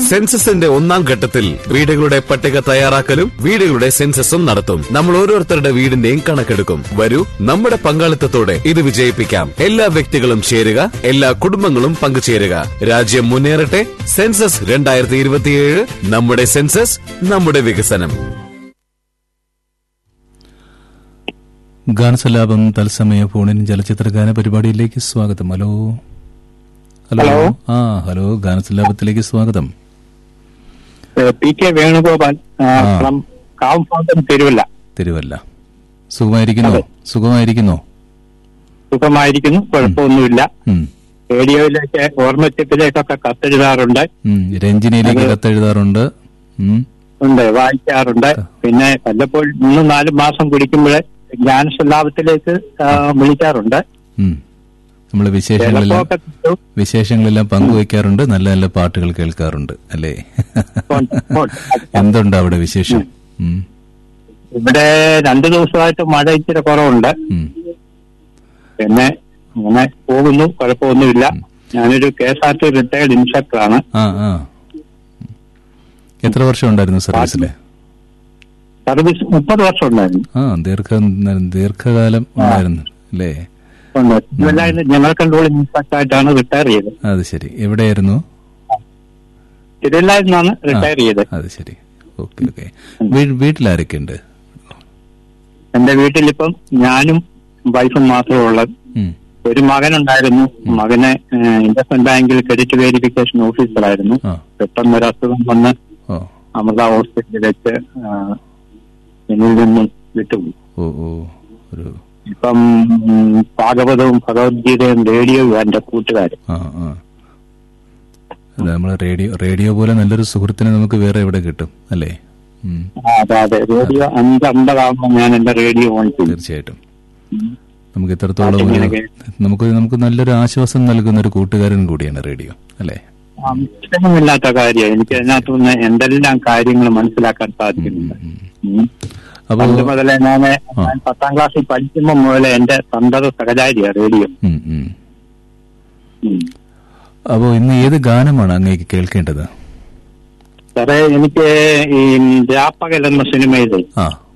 സെൻസസിന്റെ ഒന്നാം ഘട്ടത്തിൽ വീടുകളുടെ പട്ടിക തയ്യാറാക്കലും വീടുകളുടെ സെൻസസും നടത്തും നമ്മൾ ഓരോരുത്തരുടെ വീടിന്റെയും കണക്കെടുക്കും വരൂ നമ്മുടെ പങ്കാളിത്തത്തോടെ ഇത് വിജയിപ്പിക്കാം എല്ലാ വ്യക്തികളും ചേരുക എല്ലാ കുടുംബങ്ങളും പങ്കുചേരുക രാജ്യം മുന്നേറട്ടെ സെൻസസ് രണ്ടായിരത്തി ഇരുപത്തിയേഴ് നമ്മുടെ സെൻസസ് നമ്മുടെ വികസനം ഗാനസലാപം തത്സമയ ഫോണിൻ ചലച്ചിത്ര ഗാന പരിപാടിയിലേക്ക് സ്വാഗതം ഹലോ ഹലോ ഹലോ. ആ ഹലോ ഗാനസലാപത്തിലേക്ക് സ്വാഗതം ഏഹ് പി കെ വേണുഗോപാൽ ആ, ആ. ഫ്രം കാവുംഭാഗം തിരുവല്ല തിരുവല്ല സുഖമായിരിക്കുന്നോ അതെ. സുഖമായിരിക്കുന്നോ സുഖമായിരിക്കുന്നു കുഴപ്പമൊന്നുമില്ല ഉം, റേഡിയോയിലേക്ക് ഓർമ്മച്ചപ്പിലേക്കൊക്കെ കത്തെഴുതാറുണ്ട് ഉം, രഞ്ജിനിയിലേക്ക് അത് കത്തെഴുതാറുണ്ട് ഉം, ഉണ്ട് വായിക്കാറുണ്ട് പിന്നെ വല്ലപ്പോഴും മൂന്ന് നാല് മാസം കുടിക്കുമ്പോഴേ ജ്ഞാനസ്വലാഭത്തിലേക്ക് ആ, വിളിക്കാറുണ്ട് ഉം. നമ്മള് വിശേഷങ്ങളെല്ലാം ചിലപ്പോഴൊക്കെ കിട്ടും. വിശേഷങ്ങളെല്ലാം പങ്കുവയ്ക്കാറുണ്ട് നല്ല നല്ല പാട്ടുകൾ കേൾക്കാറുണ്ട് അല്ലേ ഉണ്ട്, ഉണ്ട്. എന്തുണ്ട് അവിടെ വിശേഷം ഉം, ഇവിടെ രണ്ടു ദിവസമായിട്ട് മഴ ഇച്ചിരി കുറവുണ്ട് ഉം. പിന്നെ അങ്ങനെ പോകുന്നു കുഴപ്പമൊന്നുമില്ല ഞാനൊരു K S R T retired ഇൻസ്ട്രക്ടറാണ് ആ ആ എത്ര വർഷം ഉണ്ടായിരുന്നു സർവീസില് സർവീസ് മുപ്പത് വർഷം ഉണ്ടായിരുന്നു ആ ദീർഘ ദീർഘകാലം ഉണ്ടായിരുന്നു അല്ലേ ഉണ്ട്. ഇതെല്ലാം ജനറൽ കൺട്രോൾ ഇൻസ്പെക്ടർ ആയിട്ടാണ് റിട്ടയർ ചെയ്തത് അത് ശരി എവിടെയായിരുന്നു തിരുവല്ലായിൽ നിന്നാണ് റിട്ടയർ ചെയ്തത് അത് ശരി ഓക്കെ ഓക്കെ വീട്ടിലാരൊക്കെ ഉണ്ട് എന്റെ വീട്ടിലിപ്പം ഞാനും വൈഫും മാത്രമേ ഉള്ളത് ഉം. ഒരു മകനുണ്ടായിരുന്നു മകന് ഇൻവെസ്റ്റ്മെന്റ് ബാങ്കിൽ ക്രെഡിറ്റ് വെരിഫിക്കേഷൻ ഓഫീസറായിരുന്നു ആ പെട്ടെന്ന് ഒരു അസുഖം വന്ന് ഓ അമൃത ഹോസ്പിറ്റലിൽ വെച്ച് ആ, എന്നിൽ നിന്നും വിട്ടുപോയി ഓ ഓ ഒരു ഇപ്പം ഉം, ഭാഗവതവും ഭഗവത്ഗീതയും റേഡിയോയും എന്റെ കൂട്ടുകാരും ആ ആ അല്ല നമ്മളെ റേഡിയോ റേഡിയോ പോലെ നല്ലൊരു സുഹൃത്തിനെ നമുക്ക് വേറെ എവിടെ കിട്ടും അല്ലേ ഉം, ആ, അതെ അതെ റേഡിയോ അഞ്ച് അമ്പതാകുമ്പോൾ ഞാൻ എന്റെ റേഡിയോ ഓൺ ചെയ്യും തീർച്ചയായിട്ടും നമുക്ക് ഇത്രത്തോളം ഒരു പാട്ടിങ്ങനെ നമുക്ക് നമുക്ക് നല്ലൊരു ആശ്വാസം നൽകുന്ന ഒരു കൂട്ടുകാരൻ കൂടിയാണ് റേഡിയോ അല്ലേ ഇഷ്ടമില്ലാത്ത കാര്യം എനിക്ക് അതിനകത്ത് നിന്ന് എന്തെല്ലാം കാര്യങ്ങൾ മനസ്സിലാക്കാൻ സാധിക്കുന്നുണ്ട് ഉം. അപ്പോ പണ്ട് മുതലേ ഞാൻ ആ. ഞാൻ പത്താം ക്ലാസ്സിൽ പഠിക്കുമ്പോൾ മുതലേ എന്റെ സന്തത സഹചാരിയാ റേഡിയോ ഉം, ഉം. ഉം. അപ്പോ ഇന്ന് ഏത് ഗാനമാണ് അങ്ങേക്ക് കേൾക്കേണ്ടത് സാറേ എനിക്ക് ഈ രാപ്പകൽ എന്ന സിനിമയിലെ ആ